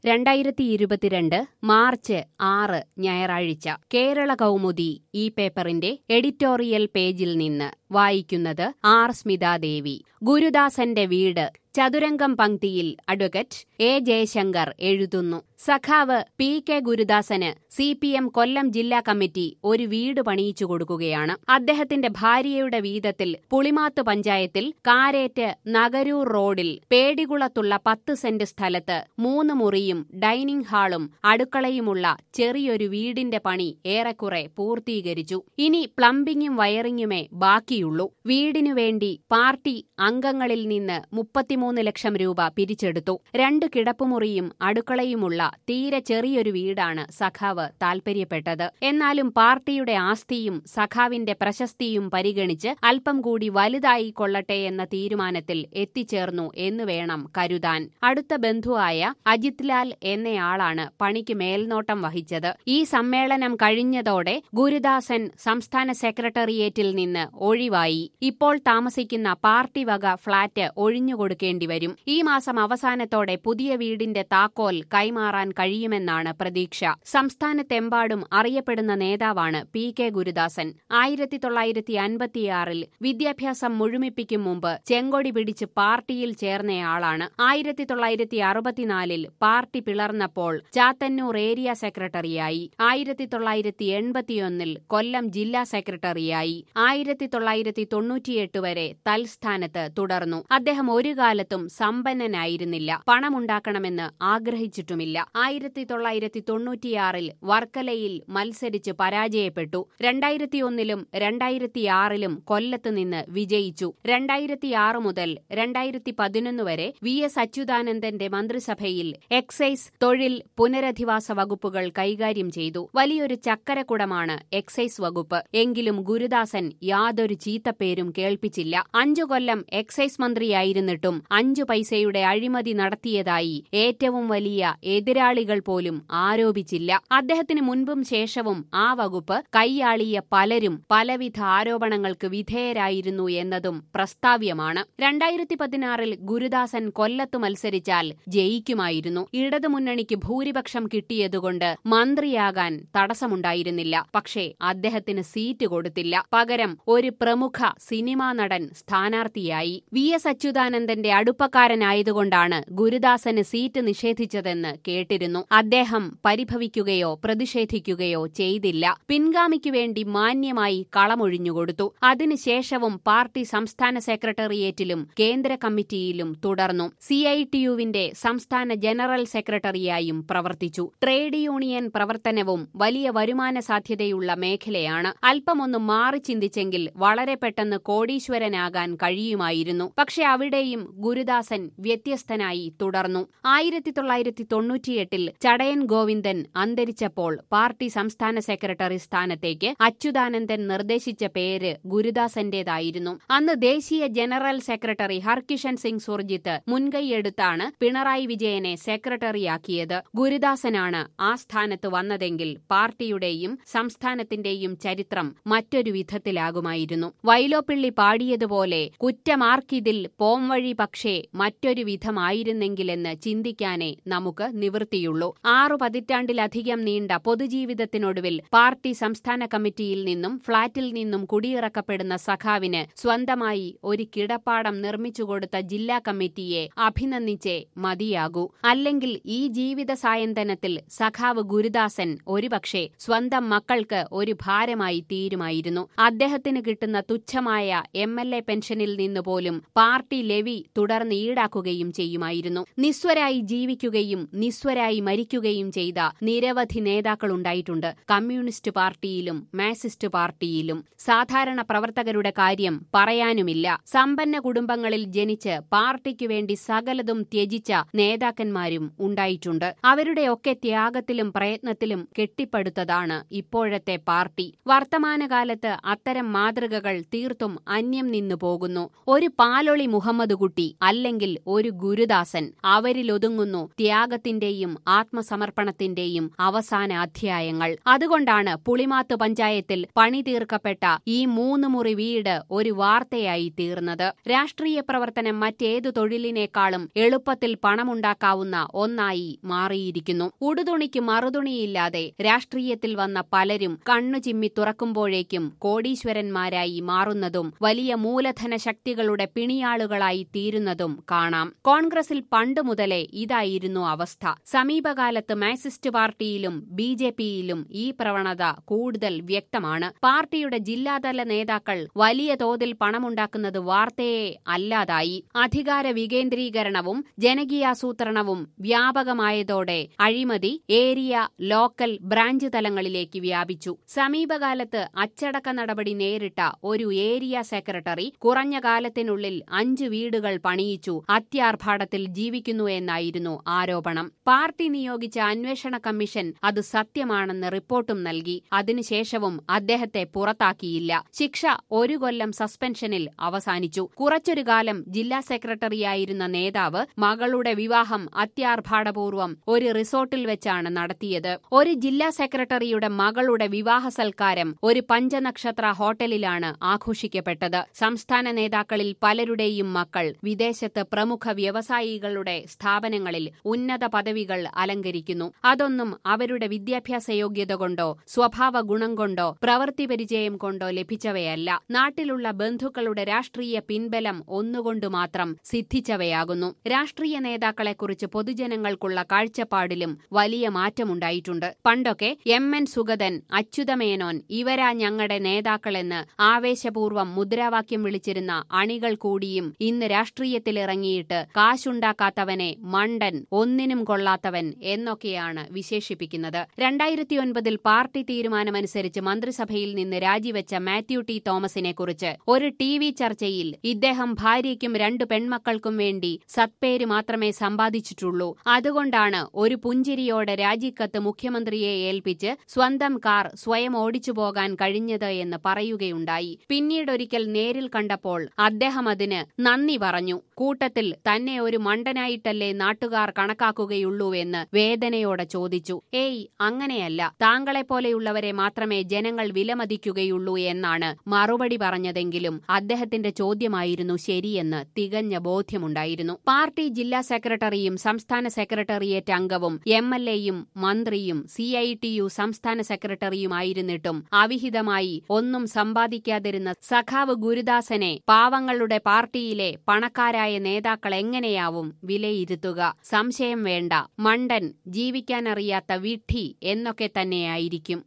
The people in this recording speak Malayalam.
രണ്ടായിരത്തി ഇരുപത്തിരണ്ട് മാർച്ച് ആറ് ഞായറാഴ്ച കേരള കൗമുദി ഈ പേപ്പറിന്റെ എഡിറ്റോറിയൽ പേജിൽ നിന്ന് വായിക്കുന്നത് ആർ സ്മിതാദേവി ഗുരുദാസന്റെ വീട് ചതുരംഗം പങ്ക്തിയിൽ അഡ്വക്കേറ്റ് എ ജയശങ്കർ എഴുതുന്നു സഖാവ് പി കെ ഗുരുദാസന് സി പി എം കൊല്ലം ജില്ലാ കമ്മിറ്റി ഒരു വീട് പണിയിച്ചു കൊടുക്കുകയാണ് അദ്ദേഹത്തിന്റെ ഭാര്യയുടെ വീതത്തിൽ പുളിമാത്ത് പഞ്ചായത്തിൽ കാരേറ്റ് നഗരൂർ റോഡിൽ പേടികുളത്തുള്ള പത്ത് സെന്റ് സ്ഥലത്ത് മൂന്ന് മുറിയും ഡൈനിംഗ് ഹാളും അടുക്കളയുമുള്ള ചെറിയൊരു വീടിന്റെ പണി ഏറെക്കുറെ പൂർത്തീകരിച്ചു ഇനി പ്ലംബിങ്ങും വയറിങ്ങുമേ ബാക്കിയുള്ളൂ വീടിനു വേണ്ടി പാർട്ടി അംഗങ്ങളിൽ നിന്ന് മുപ്പത്തിമൂന്ന് ലക്ഷം രൂപ പിരിച്ചെടുത്തു രണ്ട് കിടപ്പുമുറിയും അടുക്കളയുമുള്ള തീരെ ചെറിയൊരു വീടാണ് സഖാവ് താൽപര്യപ്പെട്ടത് എന്നാലും പാർട്ടിയുടെ ആസ്തിയും സഖാവിന്റെ പ്രശസ്തിയും പരിഗണിച്ച് അല്പം കൂടി വലുതായി കൊള്ളട്ടെ എന്ന തീരുമാനത്തിൽ എത്തിച്ചേർന്നു എന്ന് വേണം കരുതാൻ അടുത്ത ബന്ധുവായ അജിത് ലാൽ എന്നയാളാണ് പണിക്ക് മേൽനോട്ടം വഹിച്ചത് ഈ സമ്മേളനം കഴിഞ്ഞതോടെ ഗുരുദാസൻ സംസ്ഥാന സെക്രട്ടേറിയറ്റിൽ നിന്ന് ഒഴിവായി ഇപ്പോൾ താമസിക്കുന്ന പാർട്ടി വക ഫ്ളാറ്റ് ഒഴിഞ്ഞുകൊടുക്കേണ്ടി വരും ഈ മാസം അവസാനത്തോടെ പുതിയ വീടിന്റെ താക്കോൽ കൈമാറാൻ കഴിയുമെന്നാണ് പ്രതീക്ഷ സംസ്ഥാനത്തെമ്പാടും അറിയപ്പെടുന്ന നേതാവാണ് പി കെ ഗുരുദാസൻ ആയിരത്തി തൊള്ളായിരത്തി അൻപത്തിയാറിൽ വിദ്യാഭ്യാസം മുഴുമിപ്പിക്കും മുമ്പ് ചെങ്കൊടി പിടിച്ച് പാർട്ടിയിൽ ചേർന്നയാളാണ് ആയിരത്തി തൊള്ളായിരത്തി അറുപത്തിനാലിൽ പാർട്ടി പിളർന്നപ്പോൾ ചാത്തന്നൂർ ഏരിയ സെക്രട്ടറിയായി ആയിരത്തി തൊള്ളായിരത്തി എൺപത്തിയൊന്നിൽ കൊല്ലം ജില്ലാ സെക്രട്ടറിയായി ആയിരത്തി തൊള്ളായിരത്തി തൊണ്ണൂറ്റിയെട്ട് വരെ തൽസ്ഥാനത്ത് തുടർന്നു അദ്ദേഹം ഒരു കാലത്തും സമ്പന്നനായിരുന്നില്ല പണമുണ്ടാക്കണമെന്ന് ആഗ്രഹിച്ചിട്ടുമില്ല ആയിരത്തി തൊള്ളായിരത്തി തൊണ്ണൂറ്റിയാറിൽ വർക്കലയിൽ മത്സരിച്ച് പരാജയപ്പെട്ടു രണ്ടായിരത്തിയൊന്നിലും രണ്ടായിരത്തിയാറിലും കൊല്ലത്ത് നിന്ന് വിജയിച്ചു രണ്ടായിരത്തിയാറ് മുതൽ രണ്ടായിരത്തി പതിനൊന്ന് വരെ വി എസ് അച്യുതാനന്ദന്റെ മന്ത്രിസഭയിൽ എക്സൈസ് തൊഴിൽ പുനരധിവാസ വകുപ്പുകൾ കൈകാര്യം ചെയ്തു വലിയൊരു ചക്കരക്കുടമാണ് എക്സൈസ് വകുപ്പ് എങ്കിലും ഗുരുദാസൻ യാതൊരു ചീത്തപ്പേരും കേൾപ്പിച്ചില്ല അഞ്ചു കൊല്ലം എക്സൈസ് മന്ത്രിയായിരുന്നിട്ടും അഞ്ചു പൈസയുടെ അഴിമതി നടത്തിയതായി ഏറ്റവും വലിയ എതിരാളികൾ പോലും ആരോപിച്ചില്ല അദ്ദേഹത്തിന് മുൻപും ശേഷവും ആ വകുപ്പ് കൈയാളിയ പലരും പലവിധ ആരോപണങ്ങൾക്ക് വിധേയരായിരുന്നു എന്നതും പ്രസ്താവ്യമാണ് രണ്ടായിരത്തി പതിനാറിൽ ഗുരുദാസൻ കൊല്ലത്ത് മത്സരിച്ചാൽ ജയിക്കുമായിരുന്നു ഇടതുമുന്നണിക്ക് ഭൂരിപക്ഷം കിട്ടിയതുകൊണ്ട് മന്ത്രിയാകാൻ തടസ്സമുണ്ടായിരുന്നില്ല പക്ഷേ അദ്ദേഹത്തിന് സീറ്റ് കൊടുത്തില്ല പകരം ഒരു പ്രമുഖ സിനിമാ നടൻ സ്ഥാനാർത്ഥിയായി വി എസ് അച്യുതാനന്ദന്റെ അടുപ്പക്കാരനായതുകൊണ്ടാണ് ഗുരുദാസന് സീറ്റ് നിഷേധിച്ചതെന്ന് കേട്ടിരുന്നു അദ്ദേഹം പരിഭവിക്കുകയോ പ്രതിഷേധിക്കുകയോ ചെയ്തില്ല പിൻഗാമിക്കു വേണ്ടി മാന്യമായി കളമൊഴിഞ്ഞുകൊടുത്തു അതിനുശേഷവും പാർട്ടി സംസ്ഥാന സെക്രട്ടേറിയറ്റിലും കേന്ദ്ര കമ്മിറ്റിയിലും തുടർന്നു സി ഐ ടി യുവിന്റെ സംസ്ഥാന ജനറൽ സെക്രട്ടറിയായും പ്രവർത്തിച്ചു ട്രേഡ് യൂണിയൻ പ്രവർത്തനവും വലിയ വരുമാന സാധ്യതയുള്ള മേഖലയാണ് അല്പമൊന്ന് മാറി ചിന്തിച്ചെങ്കിൽ വളരെ പെട്ടെന്ന് കോടീശ്വരനാകാൻ കഴിയുമായിരുന്നു പക്ഷെ അവിടെയും ഗുരുദാസൻ വ്യത്യസ്തനായി തുടർന്നു ആയിരത്തി തൊള്ളായിരത്തി തൊണ്ണൂറ്റിയെട്ടിൽ ചടയൻ ഗോവിന്ദൻ അന്തരിച്ചപ്പോൾ പാർട്ടി സംസ്ഥാന സെക്രട്ടറി സ്ഥാനത്തേക്ക് അച്യുതാനന്ദൻ നിർദ്ദേശിച്ച പേര് ഗുരുദാസന്റേതായിരുന്നു അന്ന് ദേശീയ ജനറൽ സെക്രട്ടറി ഹർകിഷൻ സിംഗ് സുർജിത്ത് മുൻകൈയെടുത്താണ് പിണറായി വിജയനെ സെക്രട്ടറിയാക്കിയത് ഗുരുദാസനാണ് ആ സ്ഥാനത്ത് വന്നതെങ്കിൽ പാർട്ടിയുടെയും സംസ്ഥാനത്തിന്റെയും ചരിത്രം മറ്റൊരു വിധത്തിലാകുമായിരുന്നു വൈലോപ്പിള്ളി പാടിയതുപോലെ കുറ്റമാർക്കിതിൽ പോംവഴി പക്ഷേ മറ്റൊരു വിധമായിരുന്നെങ്കിലെന്ന് ചിന്തിക്കാനേ നമുക്ക് നിവൃത്തിയുള്ളൂ ആറു പതിറ്റാണ്ടിലധികം നീണ്ട പൊതുജീവിതത്തിനൊടുവിൽ പാർട്ടി സംസ്ഥാന കമ്മിറ്റിയിൽ നിന്നും ഫ്ളാറ്റിൽ നിന്നും കുടിയിറക്കപ്പെടുന്ന സഖാവിന് സ്വന്തമായി ഒരു കിടപ്പാടം നിർമ്മിച്ചുകൊടുത്ത ജില്ലാ കമ്മിറ്റിയെ അഭിനന്ദിച്ചേ മതിയാകൂ അല്ലെങ്കിൽ ഈ ജീവിത സായന്തനത്തിൽ സഖാവ് ഗുരുദാസൻ ഒരുപക്ഷെ സ്വന്തം മക്കൾക്ക് ഒരു ഭാരമായി തീരുമായിരുന്നു അദ്ദേഹത്തിന് കിട്ടുന്ന തുച്ഛമായ എം എൽ എ പെൻഷനിൽ നിന്ന് പോലും പാർട്ടി ലെവി തുടർന്ന് ഈടാക്കുകയും ചെയ്യുമായിരുന്നു നിസ്വരായി ജീവിക്കുകയും നിസ്വരായി മരിക്കുകയും ചെയ്ത നിരവധി നേതാക്കളുണ്ടായിട്ടുണ്ട് കമ്മ്യൂണിസ്റ്റ് പാർട്ടിയിലും മാസിസ്റ്റ് പാർട്ടിയിലും സാധാരണ പ്രവർത്തകരുടെ കാര്യം പറയാനുമില്ല സമ്പന്ന കുടുംബങ്ങളിൽ ജനിച്ച് പാർട്ടിക്കു വേണ്ടി സകലതും ത്യജിച്ച നേതാക്കന്മാരും ഉണ്ടായിട്ടുണ്ട് അവരുടെയൊക്കെ ത്യാഗത്തിലും പ്രയത്നത്തിലും കെട്ടിപ്പടുത്തതാണ് ഇപ്പോഴത്തെ പാർട്ടി വർത്തമാനകാലത്ത് അത്തരം മാതൃകകൾ തീർത്തും അന്യം നിന്നു പോകുന്നു ഒരു പാലൊളി മുഹമ്മദ് കുട്ടി അല്ലെങ്കിൽ ഒരു ഗുരുദാസൻ അവരിലൊതുങ്ങുന്നു ത്യാഗത്തിന്റെയും ആത്മസമർപ്പണത്തിന്റെയും അവസാന അധ്യായങ്ങൾ അതുകൊണ്ടാണ് പുളിമാത്ത് പഞ്ചായത്തിൽ പണി തീർക്കപ്പെട്ട ഈ മൂന്ന് മുറി വീട് ഒരു വാർത്തയായി തീർന്നത് രാഷ്ട്രീയ പ്രവർത്തനം മറ്റേതു തൊഴിലിനേക്കാളും എളുപ്പത്തിൽ പണമുണ്ടാക്കാവുന്ന ഒന്നായി മാറിയിരിക്കുന്നു ഉടുതുണിക്ക് മറുതുണിയില്ലാതെ രാഷ്ട്രീയത്തിൽ വന്ന പലരും കണ്ണു ചിമ്മി തുറക്കുമ്പോഴേക്കും കോടീശ്വരന്മാരായി മാറുന്നതും വലിയ മൂലധന ശക്തികളുടെ പിണിയാളുകളായി തീരുന്നതും കാണാം കോൺഗ്രസിൽ പണ്ടു മുതലേ ഇതായിരുന്നു അവസ്ഥ സമീപകാലത്ത് മാക്സിസ്റ്റ് പാർട്ടിയിലും ബി ജെ പിയിലും ഈ പ്രവണത കൂടുതൽ വ്യക്തമാണ് പാർട്ടിയുടെ ജില്ലാതല നേതാക്കൾ വലിയ തോതിൽ പണമുണ്ടാക്കുന്നത് വാർത്തയെ അല്ലാതായി അധികാര വികേന്ദ്രീകരണവും ജനകീയാസൂത്രണവും വ്യാപകമായതോടെ അഴിമതി ഏരിയ ലോക്കൽ ബ്രാഞ്ച് തലങ്ങളിലേക്ക് വ്യാപിച്ചു സമീപകാലത്ത് അച്ചടക്ക നടപടി നേരിട്ട ഒരു ഏരിയ സെക്രട്ടറി കുറഞ്ഞ കാലത്തിനുള്ളിൽ അഞ്ച് വീടുകൾ പണിയിച്ചു അത്യാർഭാടത്തിൽ ജീവിക്കുന്നു എന്നായിരുന്നു ആരോപണം പാർട്ടി നിയോഗിച്ച അന്വേഷണ കമ്മീഷൻ അത് സത്യമാണെന്ന് റിപ്പോർട്ടും നൽകി അതിനുശേഷവും അദ്ദേഹത്തെ പുറത്താക്കിയില്ല ശിക്ഷ ഒരു കൊല്ലം സസ്പെൻഷനിൽ അവസാനിച്ചു കുറച്ചൊരു കാലം ജില്ലാ സെക്രട്ടറിയായിരുന്ന നേതാവ് മകളുടെ വിവാഹം അത്യാർഭാടപൂർവം ഒരു റിസോർട്ടിൽ വെച്ചാണ് നടത്തിയത് ഒരു ജില്ലാ സെക്രട്ടറിയുടെ മകളുടെ വിവാഹ സൽക്കാരം ഒരു പഞ്ചനക്ഷത്ര ഹോട്ടലിലാണ് ആഘോഷിക്കപ്പെട്ടത് സംസ്ഥാന നേതാക്കളിൽ പലരുടെയും മക്കൾ വിദേശത്ത് പ്രമുഖ വ്യവസായികളുടെ സ്ഥാപനങ്ങളിൽ ഉന്നത പദവികൾ അലങ്കരിക്കുന്നു അതൊന്നും അവരുടെ വിദ്യാഭ്യാസ യോഗ്യത കൊണ്ടോ സ്വഭാവ ഗുണം കൊണ്ടോ പ്രവൃത്തി പരിചയം കൊണ്ടോ ലഭിച്ചവയല്ല നാട്ടിലുള്ള ബന്ധുക്കളുടെ രാഷ്ട്രീയ പിൻബലം ഒന്നുകൊണ്ടു മാത്രം സിദ്ധിച്ചവയാകുന്നു രാഷ്ട്രീയ നേതാക്കളെക്കുറിച്ച് പൊതുജനങ്ങൾക്കുള്ള കാഴ്ചപ്പാടിലും വലിയ മാറ്റമുണ്ടായിട്ടുണ്ട് പണ്ടൊക്കെ എം എൻ സുഗതൻ അച്യുതമേനോൻ ഇവരാ ഞങ്ങളുടെ നേതാക്കളെന്ന് ആവേശപൂർവ്വം മുദ്രാവാക്യം വിളിച്ചിരുന്ന അണികൾ കൂടിയും ഇന്ന് രാഷ്ട്രീയത്തിലിറങ്ങിയിട്ട് കാശുണ്ടാക്കാത്തവനെ മണ്ടൻ ഒന്നിനും കൊള്ളാത്തവൻ എന്നൊക്കെയാണ് വിശേഷിപ്പിക്കുന്നത് രണ്ടായിരത്തിയൊൻപതിൽ പാർട്ടി തീരുമാനമനുസരിച്ച് മന്ത്രിസഭയിൽ നിന്ന് രാജിവെച്ച മാത്യു ടി തോമസിനെ കുറിച്ച് ഒരു ടി വി ചർച്ചയിൽ ഇദ്ദേഹം ഭാര്യയ്ക്കും രണ്ടു പെൺമക്കൾക്കും വേണ്ടി സത്പേര് മാത്രമേ സമ്പാദിച്ചിട്ടുള്ളൂ അതുകൊണ്ടാണ് ഒരു പുഞ്ചിരിയോടെ രാജിക്കത്ത് മുഖ്യമന്ത്രിയെ ഏൽപ്പിച്ച് സ്വന്തം കാർ സ്വയം ഓടിച്ചു പോകാൻ കഴിഞ്ഞത് എന്ന് പറയുകയുണ്ടായി പിന്നീടൊരിക്കൽ നേരിൽ കണ്ടപ്പോൾ അദ്ദേഹം അതിന് നന്ദി പറഞ്ഞു കൂട്ടത്തിൽ തന്നെ ഒരു മണ്ടനായിട്ടല്ലേ നാട്ടുകാർ കണക്കാക്കുകയുള്ളൂവെന്ന് വേദനയോടെ ചോദിച്ചു ഏയ് അങ്ങനെയല്ല താങ്കളെപ്പോലെയുള്ളവരെ മാത്രമേ ജനങ്ങൾ വിലമതിക്കുകയുള്ളൂ എന്നാണ് മറുപടി പറഞ്ഞതെങ്കിലും അദ്ദേഹത്തിന്റെ ചോദ്യമായിരുന്നു ശരിയെന്ന് തികഞ്ഞ ബോധ്യമുണ്ടായിരുന്നു പാർട്ടി ജില്ലാ സെക്രട്ടറിയും സംസ്ഥാന സെക്രട്ടേറിയറ്റ് അംഗവും എം എൽ എയും മന്ത്രിയും സി ഐ ടി യു സംസ്ഥാന സെക്രട്ടറിയുമായിരുന്നിട്ടും അവിഹിതമായി ഒന്നും സമ്പാദിക്കാതിരുന്ന സഖാവ് ഗുരുദാസനെ പാവങ്ങളുടെ പാർട്ടിയിലെ പണക്കാരായ നേതാക്കൾ എങ്ങനെയാവും വിലയിരുത്തുക സംശയം വേണ്ട മണ്ടൻ ജീവിക്കാനറിയാത്ത വിഡ്ഢി എന്നൊക്കെ തന്നെയായിരിക്കും